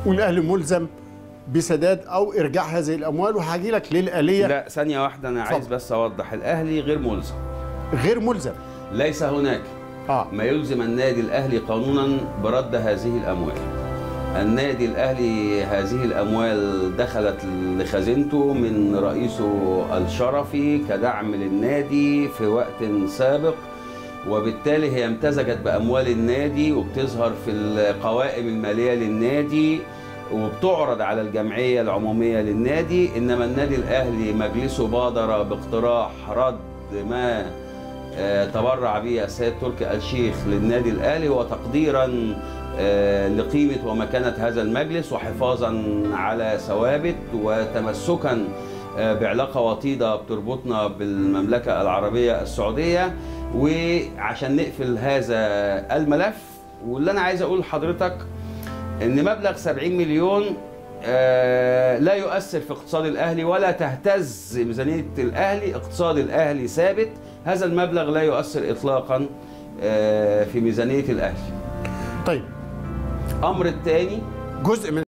والاهلي ملزم بسداد او ارجاع هذه الاموال وهاجي لك للاليه لا ثانيه واحده انا عايز اتفضل. بس اوضح الاهلي غير ملزم غير ملزم ليس هناك اه ما يلزم النادي الاهلي قانونا برد هذه الاموال النادي الاهلي هذه الاموال دخلت لخزينته من رئيسه الشرفي كدعم للنادي في وقت سابق وبالتالي هي امتزجت باموال النادي وبتظهر في القوائم الماليه للنادي وبتعرض على الجمعيه العموميه للنادي انما النادي الاهلي مجلسه بادر باقتراح رد ما آه، تبرع به السيد تركي الشيخ للنادي الاهلي وتقديرا آه، لقيمه ومكانه هذا المجلس وحفاظا على ثوابت وتمسكا آه، بعلاقه وطيده بتربطنا بالمملكه العربيه السعوديه وعشان نقفل هذا الملف واللي انا عايز اقول لحضرتك ان مبلغ 70 مليون آه، لا يؤثر في اقتصاد الاهلي ولا تهتز ميزانيه الاهلي اقتصاد الاهلي ثابت هذا المبلغ لا يؤثر اطلاقا آه، في ميزانيه الاهلي طيب الامر الثاني جزء من